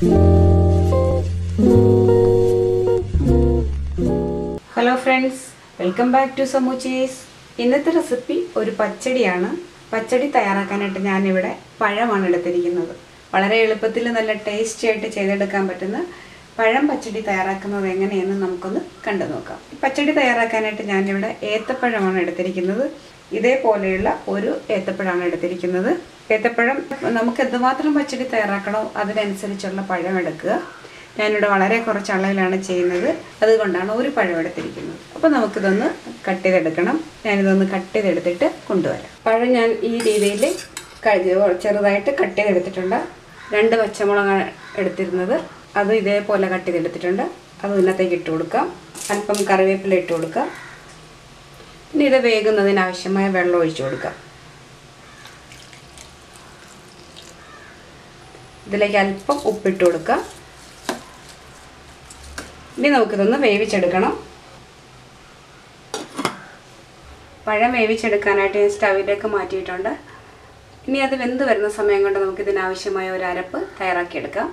hello friends welcome back to സമൂച്ചീസ് ഇന്നത്തെ recipe ഒരു പച്ചടിയാണ് പച്ചടി തയ്യാറാക്കാനായിട്ട് ഞാനിവിടെ പഴമാണ് എടുത്തിരിക്കുന്നത് വളരെ എളുപ്പത്തിൽ നല്ല ടേസ്റ്റി ആയിട്ട് ചെയ്തെടുക്കാൻ പറ്റുന്ന പഴം പച്ചടി തയ്യാറാക്കുന്നത് എങ്ങനെയെന്ന് നമുക്കൊന്ന് കണ്ടു നോക്കാം ഈ പച്ചടി തയ്യാറാക്കാനായിട്ട് ഞാനിവിടെ ഏത്തപ്പഴമാണ് എടുത്തിരിക്കുന്നത് ഇതേപോലെയുള്ള ഒരു ഏത്തപ്പഴമാണ് എടുത്തിരിക്കുന്നത് ഏത്തപ്പഴം നമുക്ക് എന്തുമാത്രം പച്ചടി തയ്യാറാക്കണോ അതിനനുസരിച്ചുള്ള പഴം എടുക്കുക ഞാനിവിടെ വളരെ കുറച്ച് അളവിലാണ് ചെയ്യുന്നത് അതുകൊണ്ടാണ് ഒരു പഴം എടുത്തിരിക്കുന്നത് അപ്പോൾ നമുക്കിതൊന്ന് കട്ട് ചെയ്തെടുക്കണം ഞാനിതൊന്ന് കട്ട് ചെയ്തെടുത്തിട്ട് കൊണ്ടുവരാം പഴം ഞാൻ ഈ രീതിയിൽ ചെറുതായിട്ട് കട്ട് ചെയ്തെടുത്തിട്ടുണ്ട് രണ്ട് പച്ചമുളക് എടുത്തിരുന്നത് അത് ഇതേപോലെ കട്ട് ചെയ്തെടുത്തിട്ടുണ്ട് അത് ഇതിനകത്തേക്ക് ഇട്ട് കൊടുക്കാം അല്പം കറിവേപ്പില ഇട്ട് കൊടുക്കാം ഇനി ഇത് വേകുന്നതിന് ആവശ്യമായ വെള്ളം ഒഴിച്ചു കൊടുക്കാം ഇതിലേക്ക് അല്പം ഉപ്പിട്ട് കൊടുക്കാം ഇനി നമുക്കിതൊന്ന് വേവിച്ചെടുക്കണം പഴം വേവിച്ചെടുക്കാനായിട്ട് ഞാൻ സ്റ്റവിലേക്ക് മാറ്റിയിട്ടുണ്ട് ഇനി അത് വെന്ത് വരുന്ന സമയം കൊണ്ട് നമുക്ക് ഇതിനാവശ്യമായ ഒരു അരപ്പ് തയ്യാറാക്കിയെടുക്കാം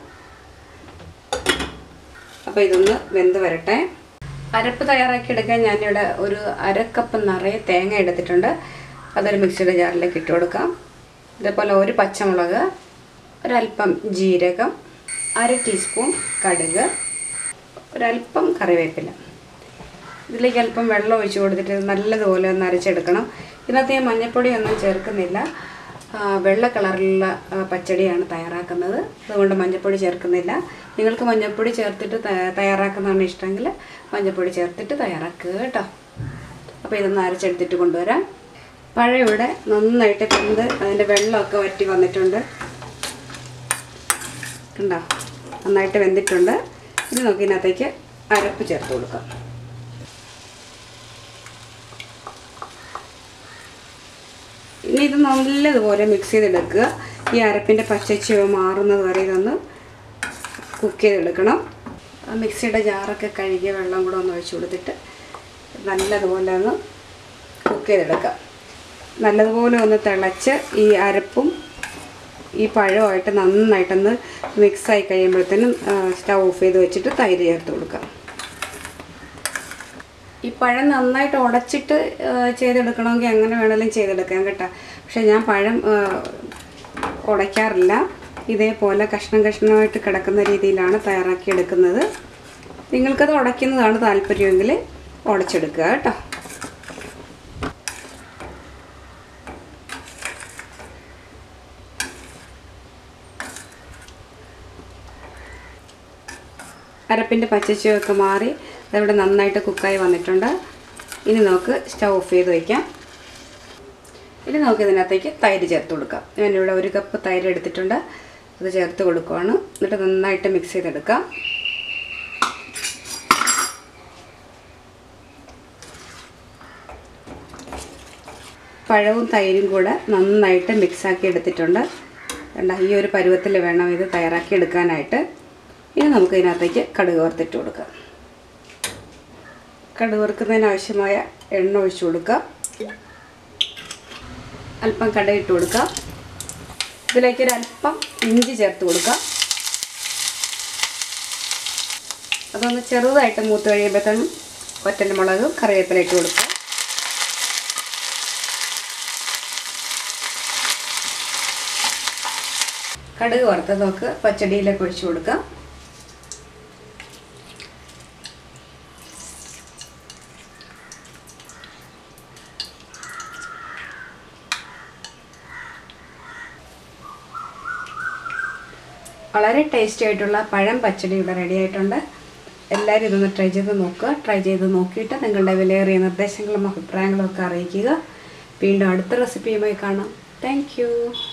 അപ്പോൾ ഇതൊന്ന് വെന്ത് വരട്ടെ അരപ്പ് തയ്യാറാക്കിയെടുക്കാൻ ഞാനിവിടെ ഒരു അരക്കപ്പ് നിറയെ തേങ്ങ എടുത്തിട്ടുണ്ട് അതൊരു മിക്സിയുടെ ജാറിലേക്ക് ഇട്ട് കൊടുക്കാം ഇതേപോലെ ഒരു പച്ചമുളക് ഒരല്പം ജീരകം അര ടീസ്പൂൺ കടുക് ഒരല്പം കറിവേപ്പില ഇതിലേക്ക് അല്പം വെള്ളം ഒഴിച്ച് കൊടുത്തിട്ട് നല്ലതുപോലെ ഒന്ന് അരച്ചെടുക്കണം ഇതിനകത്ത് ഞാൻ മഞ്ഞൾപ്പൊടി ഒന്നും ചേർക്കുന്നില്ല വെള്ള കളറിലുള്ള പച്ചടിയാണ് തയ്യാറാക്കുന്നത് അതുകൊണ്ട് മഞ്ഞൾപ്പൊടി ചേർക്കുന്നില്ല നിങ്ങൾക്ക് മഞ്ഞൾപ്പൊടി ചേർത്തിട്ട് തയ്യാറാക്കുന്നതാണ് ഇഷ്ടമെങ്കിൽ മഞ്ഞൾപ്പൊടി ചേർത്തിട്ട് തയ്യാറാക്കുക കേട്ടോ അപ്പോൾ ഇതൊന്ന് അരച്ചെടുത്തിട്ട് കൊണ്ടുവരാം പഴം ഇവിടെ നന്നായിട്ട് വെന്ത് അതിൻ്റെ വെള്ളമൊക്കെ വറ്റി വന്നിട്ടുണ്ട് കണ്ടോ നന്നായിട്ട് വെന്തിട്ടുണ്ട് ഇനി നമുക്ക് ഇതിനകത്തേക്ക് അരപ്പ് ചേർത്ത് കൊടുക്കാം ഇനി ഇത് നല്ലതുപോലെ മിക്സ് ചെയ്തെടുക്കുക ഈ അരപ്പിൻ്റെ പച്ചച്ചുവ മാറുന്നത് വരെ ഇതൊന്ന് കുക്ക് ചെയ്തെടുക്കണം ആ മിക്സിയുടെ ജാറൊക്കെ കഴുകിയ വെള്ളം കൂടെ ഒന്ന് ഒഴിച്ചു കൊടുത്തിട്ട് നല്ലതുപോലെ ഒന്ന് കുക്ക് ചെയ്തെടുക്കാം നല്ലതുപോലെ ഒന്ന് തിളച്ച് ഈ അരപ്പും ഈ പഴമായിട്ട് നന്നായിട്ടൊന്ന് മിക്സായി കഴിയുമ്പോഴത്തേനും സ്റ്റവ് ഓഫ് ചെയ്ത് വെച്ചിട്ട് തൈര് ചേർത്ത് കൊടുക്കാം ഈ പഴം നന്നായിട്ട് ഉടച്ചിട്ട് ചെയ്തെടുക്കണമെങ്കിൽ അങ്ങനെ വേണമെങ്കിലും ചെയ്തെടുക്കാം കേട്ടോ പക്ഷേ ഞാൻ പഴം ഉടയ്ക്കാറില്ല ഇതേപോലെ കഷ്ണം കഷ്ണമായിട്ട് കിടക്കുന്ന രീതിയിലാണ് തയ്യാറാക്കി എടുക്കുന്നത് നിങ്ങൾക്കത് ഉടയ്ക്കുന്നതാണ് താല്പര്യമെങ്കിൽ ഉടച്ചെടുക്കുക കേട്ടോ അരപ്പിൻ്റെ പച്ചച്ചുവൊക്കെ മാറി അതവിടെ നന്നായിട്ട് കുക്കായി വന്നിട്ടുണ്ട് ഇനി നമുക്ക് സ്റ്റവ് ഓഫ് ചെയ്ത് വയ്ക്കാം ഇനി നമുക്ക് ഇതിനകത്തേക്ക് തൈര് ചേർത്ത് കൊടുക്കാം ഞാനിവിടെ ഒരു കപ്പ് തൈര് എടുത്തിട്ടുണ്ട് അത് ചേർത്ത് കൊടുക്കുവാണ് എന്നിട്ട് നന്നായിട്ട് മിക്സ് ചെയ്തെടുക്കാം പഴവും തൈരും കൂടെ നന്നായിട്ട് മിക്സാക്കി എടുത്തിട്ടുണ്ട് കണ്ട ഈ ഒരു പരുവത്തിൽ വേണം ഇത് തയ്യാറാക്കി എടുക്കാനായിട്ട് ഇനി നമുക്ക് ഇതിനകത്തേക്ക് കടുക് വറുത്തിട്ട് കൊടുക്കാം കടുക് വറുക്കുന്നതിന് ആവശ്യമായ എണ്ണ ഒഴിച്ചു കൊടുക്കാം അല്പം കടുക് ഇട്ട് കൊടുക്കാം ഇതിലേക്ക് ഒരു അല്പം ഇഞ്ചി ചേർത്ത് കൊടുക്കാം അതൊന്ന് ചെറുതായിട്ട് മൂത്ത് കഴിയുമ്പോഴത്തേനും ഒറ്റൻ്റെ മുളകും കറിവേപ്പില ഇട്ട് കൊടുക്കുക കടുക് വറുത്തത് നമുക്ക് പച്ചടിയിലേക്ക് ഒഴിച്ചു കൊടുക്കാം വളരെ ടേസ്റ്റി ആയിട്ടുള്ള പഴം പച്ചടി ഇവിടെ റെഡി ആയിട്ടുണ്ട് എല്ലാവരും ഇതൊന്ന് ട്രൈ ചെയ്ത് നോക്കുക ട്രൈ ചെയ്ത് നോക്കിയിട്ട് നിങ്ങളുടെ വിലയേറിയ നിർദ്ദേശങ്ങളും അഭിപ്രായങ്ങളും ഒക്കെ അറിയിക്കുക വീണ്ടും അടുത്ത റെസിപ്പിയുമായി കാണാം താങ്ക്